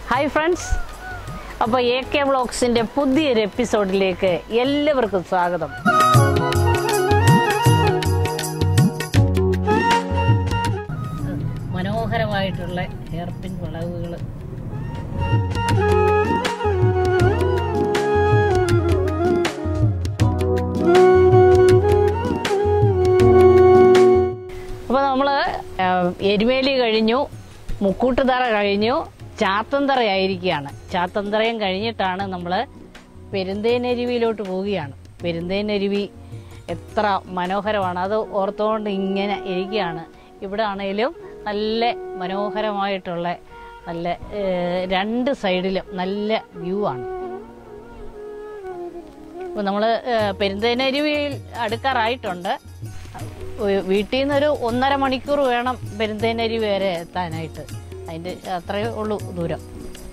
hi friends അപ്പോൾ A K വ്ളോഗ്സിൻ്റെ പുതിയൊരു എപ്പിസോഡിലേക്ക് എല്ലാവർക്കും സ്വാഗതം മനോഹരമായിട്ടുള്ള ഹെയർ പിൻ വളവുകൾ അപ്പോൾ നമ്മൾ എരുമേലി കഴിഞ്ഞു മുക്കൂട്ടുതറ കഴിഞ്ഞു ചാത്തന്തറ ആയിരിക്കുകയാണ് ചാത്തന്തറയും കഴിഞ്ഞിട്ടാണ് നമ്മൾ പെരുന്തേനരുവിയിലോട്ട് പോവുകയാണ് പെരുന്തേനരുവി എത്ര മനോഹരമാണ് അത് ഓർത്തുകൊണ്ട് ഇങ്ങനെ ഇരിക്കുകയാണ് ഇവിടെ ആണെങ്കിലും നല്ല മനോഹരമായിട്ടുള്ള നല്ല ഏഹ്, രണ്ട് സൈഡിലും നല്ല വ്യൂ ആണ് അപ്പോൾ നമ്മൾ പെരുന്തേനരുവിയിൽ അടുക്കാറായിട്ടുണ്ട് ഒരു വീട്ടിൽ നിന്നൊരു ഒന്നര മണിക്കൂർ വേണം പെരുന്തേനരുവി വരെ എത്താനായിട്ട് അതിൻ്റെ അത്രയേ ഉള്ളൂ ദൂരം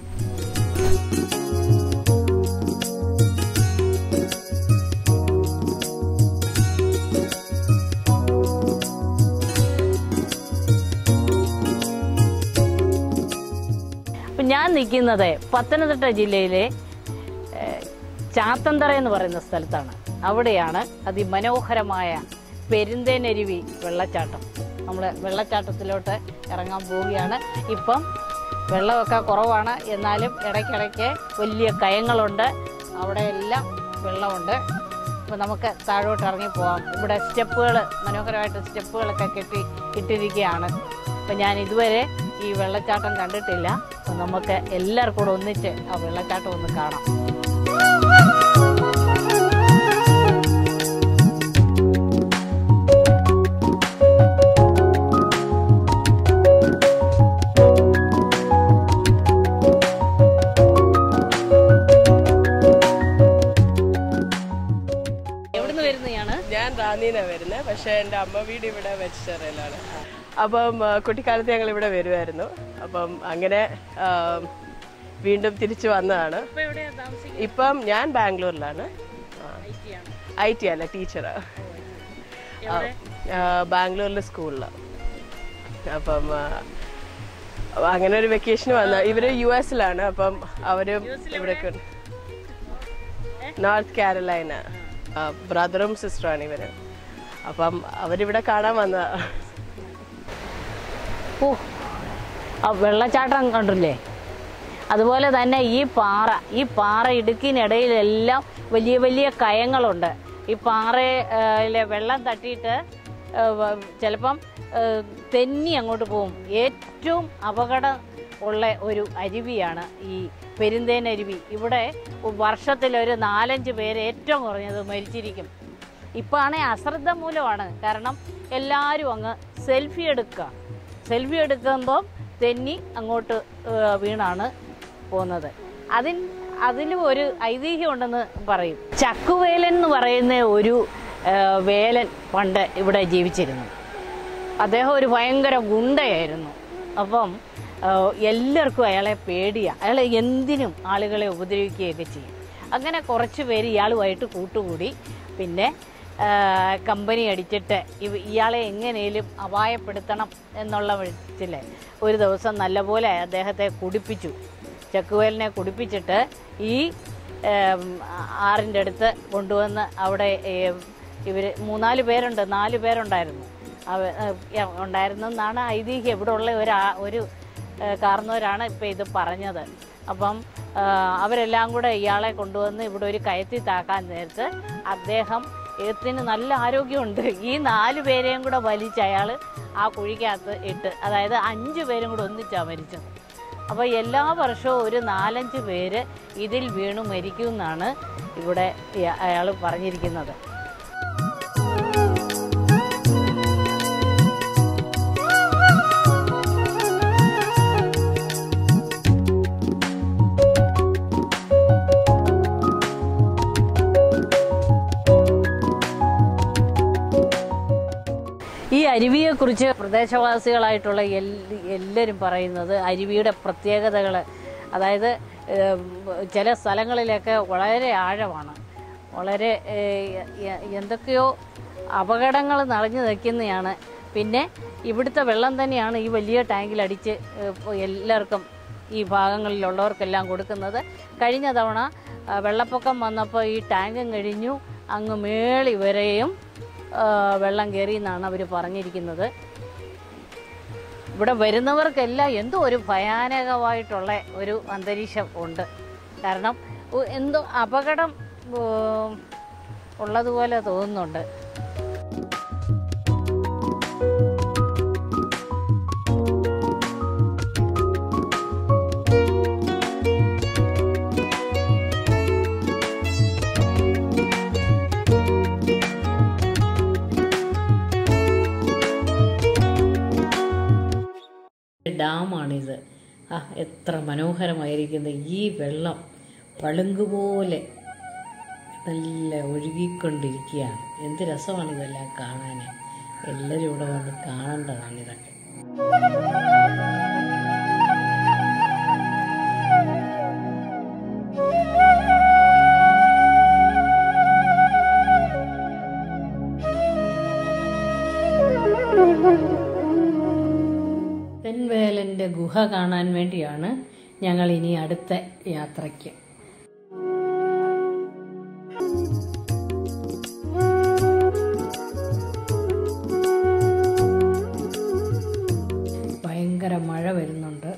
അപ്പം ഞാൻ നിൽക്കുന്നത് പത്തനംതിട്ട ജില്ലയിലെ ഏഹ്, ചാത്തന്തറ എന്ന് പറയുന്ന സ്ഥലത്താണ് അവിടെയാണ് അതിമനോഹരമായ പെരുന്തേനരുവി വെള്ളച്ചാട്ടം നമ്മൾ വെള്ളച്ചാട്ടത്തിലോട്ട് ഇറങ്ങാൻ പോവുകയാണ് ഇപ്പം വെള്ളമൊക്കെ കുറവാണ് എന്നാലും ഇടയ്ക്കിടയ്ക്ക് വലിയ കയങ്ങളുണ്ട് അവിടെ എല്ലാം വെള്ളമുണ്ട് അപ്പോൾ നമുക്ക് താഴോട്ട് ഇറങ്ങി പോവാം ഇവിടെ സ്റ്റെപ്പുകൾ മനോഹരമായിട്ട് സ്റ്റെപ്പുകളൊക്കെ കെട്ടി ഇട്ടിരിക്കുകയാണ് അപ്പം ഞാൻ ഇതുവരെ ഈ വെള്ളച്ചാട്ടം കണ്ടിട്ടില്ല അപ്പം നമുക്ക് എല്ലാവർക്കും കൂടെ ഒന്നിച്ച് ആ വെള്ളച്ചാട്ടം ഒന്ന് കാണാം എവിടുന്ന് വരുന്നതാണ് ഞാൻ റാന്നിന്നാ വരുന്നത് പക്ഷെ എൻ്റെ അമ്മ വീട് ഇവിടെ വെച്ചിറയിലാണ് അപ്പം ആ, കുട്ടിക്കാലത്ത് ഞങ്ങൾ ഇവിടെ വരുമായിരുന്നു അപ്പം അങ്ങനെ ആ, വീണ്ടും തിരിച്ചു വന്നതാണ് ഇപ്പൊ എവിടെയാ താമസിക്കുന്നത് ഇപ്പം ഞാൻ ബാംഗ്ലൂരിലാണ് ഐ ടി അല്ല ടീച്ചർ ബാംഗ്ലൂരിലെ സ്കൂളിൽ അപ്പം ആ, അങ്ങനെ ഒരു വെക്കേഷൻ വന്ന ഇവര് യു എസിലാണ് അപ്പം അവരും ഇവിടെ നോർത്ത് കാരലൈന ബ്രദറും സിസ്റ്ററാണ് ഇവര് അപ്പം അവരിവിടെ കാണാൻ വന്നതാ ഓ ആ വെള്ളച്ചാട്ടം കണ്ടില്ലേ അതുപോലെ തന്നെ ഈ പാറ ഈ പാറ ഇടുക്കിനിടയിലെല്ലാം വലിയ വലിയ കയങ്ങളുണ്ട് ഈ പാറയിലെ വെള്ളം തട്ടിയിട്ട് ആ, വ- ചിലപ്പം ആ, തെന്നി അങ്ങോട്ട് പോകും ഏറ്റവും അപകടം ഉള്ള ഒരു അരുവിയാണ് ഈ പെരുന്തേനരുവി ഇവിടെ വർഷത്തിലൊരു നാലഞ്ച് പേര് ഏറ്റവും കുറഞ്ഞത് മരിച്ചിരിക്കും ഇപ്പം ആണെങ്കിൽ അശ്രദ്ധ മൂലമാണ് കാരണം എല്ലാവരും അങ്ങ് സെൽഫി എടുക്കുക സെൽഫി എടുക്കുമ്പം തെന്നി അങ്ങോട്ട് ഏഹ്, വീണാണ് പോകുന്നത് അതിൻ അതിലും ഒരു ഐതിഹ്യം ഉണ്ടെന്ന് പറയും ചക്കുവേലൻ എന്ന് പറയുന്ന ഒരു ഏഹ്, വേലൻ പണ്ട് ഇവിടെ ജീവിച്ചിരുന്നു അദ്ദേഹം ഒരു ഭയങ്കര ഗുണ്ടയായിരുന്നു അപ്പം ഏഹ്, എല്ലാവർക്കും അയാളെ പേടിയാണ് അയാൾ എന്തിനും ആളുകളെ ഉപദ്രവിക്കുകയൊക്കെ ചെയ്യും അങ്ങനെ കുറച്ച് പേര് ഇയാളുമായിട്ട് കൂട്ടുകൂടി പിന്നെ ഏഹ്, കമ്പനി അടിച്ചിട്ട് ഇവ- ഇയാളെ എങ്ങനെയും അപായപ്പെടുത്തണം എന്നുള്ള വിധത്തിൽ ഒരു ദിവസം നല്ലപോലെ അദ്ദേഹത്തെ കുടിപ്പിച്ചു ചക്കുവേലിനെ കുടിപ്പിച്ചിട്ട് ഈ ഏം, ആറിൻ്റെ അടുത്ത് കൊണ്ടുവന്ന് അവിടെ ഇവർ മൂന്നാല് പേരുണ്ട് നാല് പേരുണ്ടായിരുന്നു അവ ഏഹ്, ഉണ്ടായിരുന്നെന്നാണ് ഐതിഹ്യം ഇവിടെ ഉള്ള ഒരു ആ- ഒരു ഏഹ്, കാരണവരാണ് ഇപ്പം ഇത് പറഞ്ഞത് അപ്പം ഏഹ്, അവരെല്ലാം കൂടെ ഇയാളെ കൊണ്ടുവന്ന് ഇവിടെ ഒരു കയറ്റി താക്കാൻ നേരത്ത് അദ്ദേഹം എത്തിന് നല്ല ആരോഗ്യമുണ്ട് ഈ നാല് പേരെയും കൂടെ വലിച്ച് അയാൾ ആ കുഴിക്കകത്ത് ഇട്ട് അതായത് അഞ്ച് പേരും കൂടെ ഒന്നിച്ചാണ് മരിച്ചത് അപ്പോൾ എല്ലാ വർഷവും ഒരു നാലഞ്ച് പേര് ഇതിൽ വീണു മരിക്കും എന്നാണ് ഇവിടെ അയാൾ പറഞ്ഞിരിക്കുന്നത് ഈ അരുവിയെക്കുറിച്ച് പ്രദേശവാസികളായിട്ടുള്ള എൽ- എല്ലാവരും പറയുന്നത് അരുവിയുടെ പ്രത്യേകതകൾ അതായത് ഏം, ചില സ്ഥലങ്ങളിലൊക്കെ വളരെ ആഴമാണ് വളരെ ഏ, എ- എന്തൊക്കെയോ അപകടങ്ങൾ നിറഞ്ഞു നിൽക്കുന്നതാണ് പിന്നെ ഇവിടുത്തെ വെള്ളം തന്നെയാണ് ഈ വലിയ ടാങ്കിൽ അടിച്ച് ഏ, ഇപ്പൊ എല്ലാവർക്കും ഈ ഭാഗങ്ങളിലുള്ളവർക്കെല്ലാം കൊടുക്കുന്നത് കഴിഞ്ഞ തവണ ആ, വെള്ളപ്പൊക്കം വന്നപ്പോൾ ഈ ടാങ്കും കഴിഞ്ഞു അങ്ങ് മേളി വരെയും ആ, വെള്ളം കയറി എന്നാണ് അവർ പറഞ്ഞിരിക്കുന്നത് ഇവിടെ വരുന്നവർക്കെല്ലാം എന്തോ ഒരു ഭയാനകമായിട്ടുള്ള ഒരു അന്തരീക്ഷം ഉണ്ട് കാരണം ഉ- എന്തോ അപകടം ഉം, ഉള്ളതുപോലെ തോന്നുന്നുണ്ട് ഡാമാണിത് ആ എത്ര മനോഹരമായിരിക്കുന്ന ഈ വെള്ളം പളുങ്കുപോലെ നല്ല ഒഴുകിക്കൊണ്ടിരിക്കുകയാണ് എന്ത് രസമാണ് ഇതെല്ലാം കാണാൻ എല്ലാവരും ഇവിടെ വന്ന് കാണേണ്ടതാണ് ഇതൊക്കെ തെൻവേലൻ്റെ ഗുഹ കാണാൻ വേണ്ടിയാണ് ഞങ്ങൾ ഇനി അടുത്ത യാത്രയ്ക്ക് ഭയങ്കര മഴ വരുന്നുണ്ട്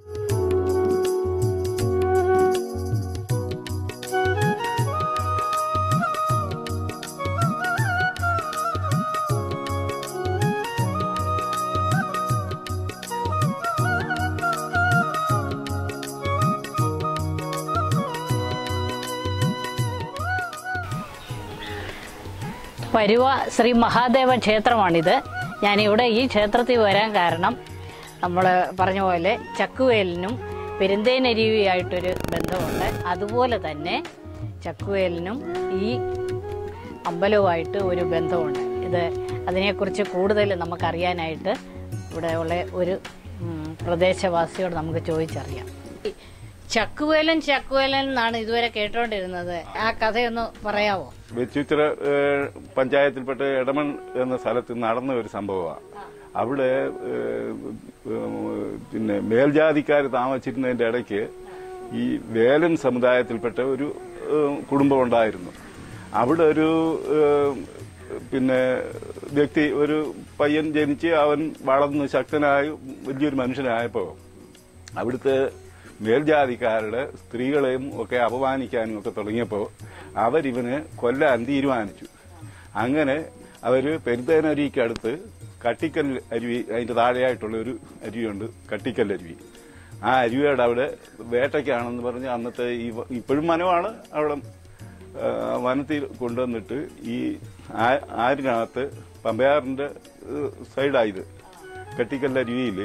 പരുവ ശ്രീ മഹാദേവ ക്ഷേത്രമാണിത് ഞാനിവിടെ ഈ ക്ഷേത്രത്തിൽ വരാൻ കാരണം നമ്മൾ പറഞ്ഞ പോലെ ചക്കുവേലിനും പെരുന്തേനരുവിയായിട്ടൊരു ബന്ധമുണ്ട് അതുപോലെ തന്നെ ചക്കുവേലിനും ഈ അമ്പലവുമായിട്ട് ഒരു ബന്ധമുണ്ട് ഇത് അതിനെക്കുറിച്ച് കൂടുതൽ നമുക്കറിയാനായിട്ട് ഇവിടെ ഉള്ള ഒരു ഉം, പ്രദേശവാസിയോട് നമുക്ക് ചോദിച്ചറിയാം ഈ ചക്കുവേലൻ ചക്കുവേലൻ എന്നാണ് ഇതുവരെ കേട്ടോണ്ടിരുന്നത് ആ കഥയൊന്ന് പറയാവോ വെച്ചുച്ചിറ ഏഹ്, പഞ്ചായത്തിൽപ്പെട്ട എടമൺ എന്ന സ്ഥലത്ത് നടന്ന ഒരു സംഭവമാണ് അവിടെ ഏഹ്, ഏഹ്, പിന്നെ മേൽജാതിക്കാർ താമസിച്ചിരുന്നതിന്റെ ഇടയ്ക്ക് ഈ വേലൻ സമുദായത്തിൽപ്പെട്ട ഒരു ഏഹ്, കുടുംബം ഉണ്ടായിരുന്നു അവിടെ ഒരു ഏഹ്, പിന്നെ വ്യക്തി ഒരു പയ്യൻ ജനിച്ച് അവൻ വളർന്ന് ശക്തനായി വലിയൊരു മനുഷ്യനായപ്പോൾ അവിടുത്തെ മേൽജാതിക്കാരുടെ സ്ത്രീകളെയും ഒക്കെ അപമാനിക്കാനും ഒക്കെ തുടങ്ങിയപ്പോൾ അവരിവനെ കൊല്ലാൻ തീരുമാനിച്ചു അങ്ങനെ അവര് പെരുന്തേനരുവിക്കടുത്ത് കട്ടിക്കൽ അരുവി അതിന്റെ താഴെയായിട്ടുള്ള ഒരു അരുവിയുണ്ട് കട്ടിക്കൽ അരുവി ആ അരുവിയുടെ അവിടെ വേട്ടയ്ക്കാണെന്ന് പറഞ്ഞ് അന്നത്തെ ഈ വ- ഇപ്പോഴും മനമാണ് അവിടെ ആ, വനത്തിൽ കൊണ്ടുവന്നിട്ട് ഈ ആ- ആരിനകത്ത് പമ്പയാറിന്റെ സൈഡായത് കട്ടിക്കൽ അരുവിയിൽ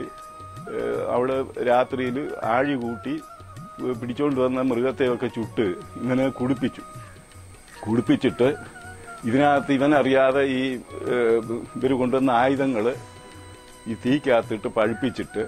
അവിടെ രാത്രിയിൽ ആഴി കൂട്ടി ഏഹ് പിടിച്ചോണ്ട് വന്ന മൃഗത്തെയൊക്കെ ചുട്ട് ഇങ്ങനെ കുടിപ്പിച്ചു കുടിപ്പിച്ചിട്ട് ഇതിനകത്ത് ഇവനറിയാതെ ഈ ഏഹ്, ഇവര് കൊണ്ടുവന്ന ആയുധങ്ങൾ ഈ തീക്കകത്തിട്ട് പഴുപ്പിച്ചിട്ട്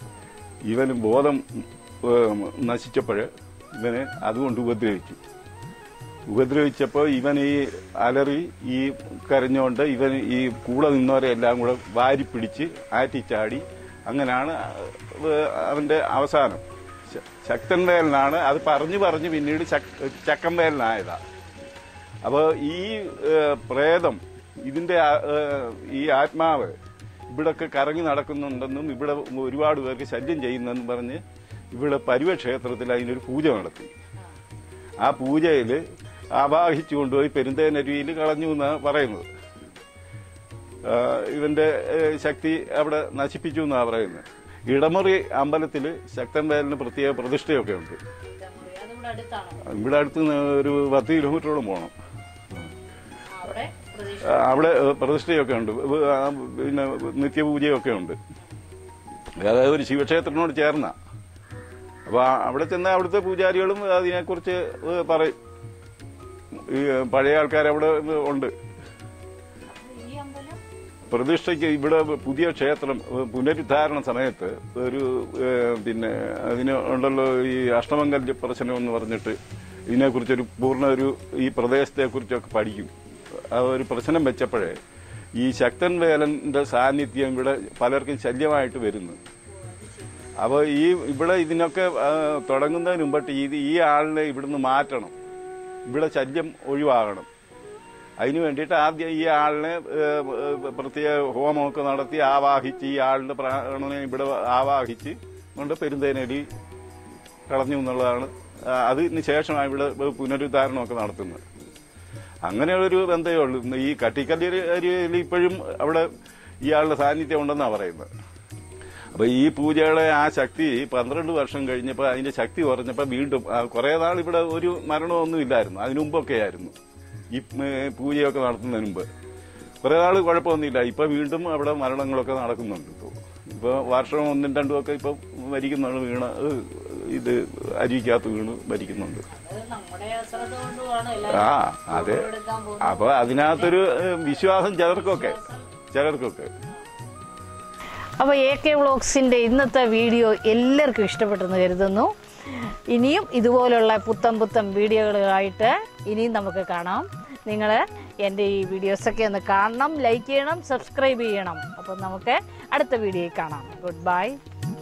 ഇവന് ബോധം ഏഹ്, നശിച്ചപ്പോൾ ഇവനെ അതുകൊണ്ട് ഉപദ്രവിച്ചു ഉപദ്രവിച്ചപ്പോൾ ഇവൻ ഈ അലറി ഈ കരഞ്ഞുകൊണ്ട് ഇവൻ ഈ കൂടെ നിന്നവരെ എല്ലാം കൂടെ വാരി പിടിച്ച് ആറ്റിച്ചാടി അങ്ങനെയാണ് ഏഹ് അവന്റെ അവസാനം ശ- ശക്തൻ വേലനാണ് അത് പറഞ്ഞു പറഞ്ഞ് പിന്നീട് ചക്- ചക്കൻ വേലനായതാ അപ്പോൾ ഈ ഏഹ്, പ്രേതം ഇതിന്റെ ആ- ഏഹ്, ഈ ആത്മാവ് ഇവിടൊക്കെ കറങ്ങി നടക്കുന്നുണ്ടെന്നും ഇവിടെ ഒരുപാട് പേർക്ക് ശല്യം ചെയ്യുന്നെന്നും പറഞ്ഞ് ഇവിടെ പരുവ ക്ഷേത്രത്തിൽ അതിനൊരു പൂജ നടത്തി ആ പൂജയിൽ ആവാഹിച്ചു കൊണ്ടുപോയി പെരുന്തേനരുവിയിൽ കളഞ്ഞു എന്നാണ് പറയുന്നത് ആ, ഇവന്റെ ഏഹ്, ശക്തി അവിടെ നശിപ്പിച്ചു എന്നാണ് പറയുന്നത് ഇടമുറി അമ്പലത്തിൽ ശക്തൻ വേലിന് പ്രത്യേക പ്രതിഷ്ഠയൊക്കെ ഉണ്ട് അതിവിടെ അടുത്താണോ ഇവിടെ അടുത്ത് നിന്ന് ഒരു പത്ത് കിലോമീറ്ററോളം പോകണം അവിടെ പ്രതീക്ഷ ആ, അവിടെ ഏഹ്, പ്രതിഷ്ഠയൊക്കെ ഉണ്ട് ഏഹ്, ആ, പിന്നെ നിത്യപൂജയൊക്കെ ഉണ്ട് അതായത് ഒരു ശിവക്ഷേത്രത്തിനോട് ചേർന്ന അപ്പൊ ആ- അവിടെ ചെന്ന അവിടുത്തെ പൂജാരികളും അതിനെക്കുറിച്ച് ഏഹ്, പറയും ഈ പഴയ ആൾക്കാർ അവിടെ ഉണ്ട് ഈ അമ്പലം പ്രതിഷ്ഠയ്ക്ക് ഇവിടെ പുതിയ ക്ഷേത്രം ഏഹ്, പുനരുദ്ധാരണ സമയത്ത് ഒരു ഏഹ്, പിന്നെ അതിന് ഉണ്ടല്ലോ ഈ അഷ്ടമംഗല്യ പ്രശ്നം എന്ന് പറഞ്ഞിട്ട് ഇതിനെക്കുറിച്ചൊരു പൂർണ്ണ ഒരു ഈ പ്രദേശത്തെ കുറിച്ചൊക്കെ പഠിക്കും ആ ഒരു പ്രശ്നം വെച്ചപ്പോഴേ ഈ ശക്തൻ വേലന്റെ സാന്നിധ്യം ഇവിടെ പലർക്കും ശല്യമായിട്ട് വരുന്നു അപ്പോൾ ഈ ഇവിടെ ഇതിനൊക്കെ ആ, തുടങ്ങുന്നതിന് മുമ്പിട്ട് ഇത് ഈ ആളിനെ ഇവിടുന്ന് മാറ്റണം ഇവിടെ ശല്യം ഒഴിവാകണം അതിന് വേണ്ടിയിട്ട് ആദ്യം ഈ ആളിനെ ഏ, ഏ, പ്രത്യേക ഹോമമൊക്കെ നടത്തി ആവാഹിച്ച് ഈ ആളിന്റെ പ്രാണനെ ഇവിടെ ആവാഹിച്ച് കൊണ്ട് പെരുന്തേനലി കളഞ്ഞു എന്നുള്ളതാണ് ആ, അതിന് ശേഷമാണ് ഇവിടെ പുനരുദ്ധാരണമൊക്കെ നടത്തുന്നത് അങ്ങനെ ഒരു ബന്ധമേ ഉള്ളൂ ഇന്ന് ഈ കട്ടിക്കല്ല് അരിയിൽ ഇപ്പോഴും അവിടെ ഇയാളുടെ സാന്നിധ്യം ഉണ്ടെന്നാണ് പറയുന്നത് അപ്പൊ ഈ പൂജയുടെ ആ ശക്തി പന്ത്രണ്ട് വർഷം കഴിഞ്ഞപ്പോൾ അതിന്റെ ശക്തി കുറഞ്ഞപ്പോൾ വീണ്ടും ആ, കുറേ നാൾ ഇവിടെ ഒരു മരണമൊന്നും ഇല്ലായിരുന്നു അതിനു മുമ്പൊക്കെ ആയിരുന്നു ഈ ഉം, പൂജയൊക്കെ നടത്തുന്നതിന് മുമ്പ് കുറേ നാൾ കുഴപ്പമൊന്നുമില്ല ഇപ്പൊ വീണ്ടും അവിടെ മരണങ്ങളൊക്കെ നടക്കുന്നുണ്ട് ഇപ്പോൾ ഇപ്പൊ വർഷം ഒന്നും രണ്ടും ഒക്കെ ഇപ്പൊ മരിക്കുന്നുണ്ട് വീണ് ഏഹ്, ഇത് അരിക്കകത്ത് വീണ് മരിക്കുന്നുണ്ട് നമ്മുടെ അശ്രദ്ധ കൊണ്ടുമാണ് ആ അതെ അപ്പൊ അതിനകത്തൊരു ഏഹ്, വിശ്വാസം ചിലർക്കൊക്കെ ചിലർക്കൊക്കെ അപ്പോൾ എ കെ വ്ളോഗ്സിൻ്റെ ഇന്നത്തെ വീഡിയോ എല്ലാവർക്കും ഇഷ്ടപ്പെട്ടെന്ന് കരുതുന്നു ഇനിയും ഇതുപോലുള്ള പുത്തൻ പുത്തൻ വീഡിയോകളായിട്ട് ഇനിയും നമുക്ക് കാണാം നിങ്ങൾ എൻ്റെ ഈ വീഡിയോസൊക്കെ ഒന്ന് കാണണം ലൈക്ക് ചെയ്യണം സബ്സ്ക്രൈബ് ചെയ്യണം അപ്പം നമുക്ക് അടുത്ത വീഡിയോയിൽ കാണാം ഗുഡ് ബൈ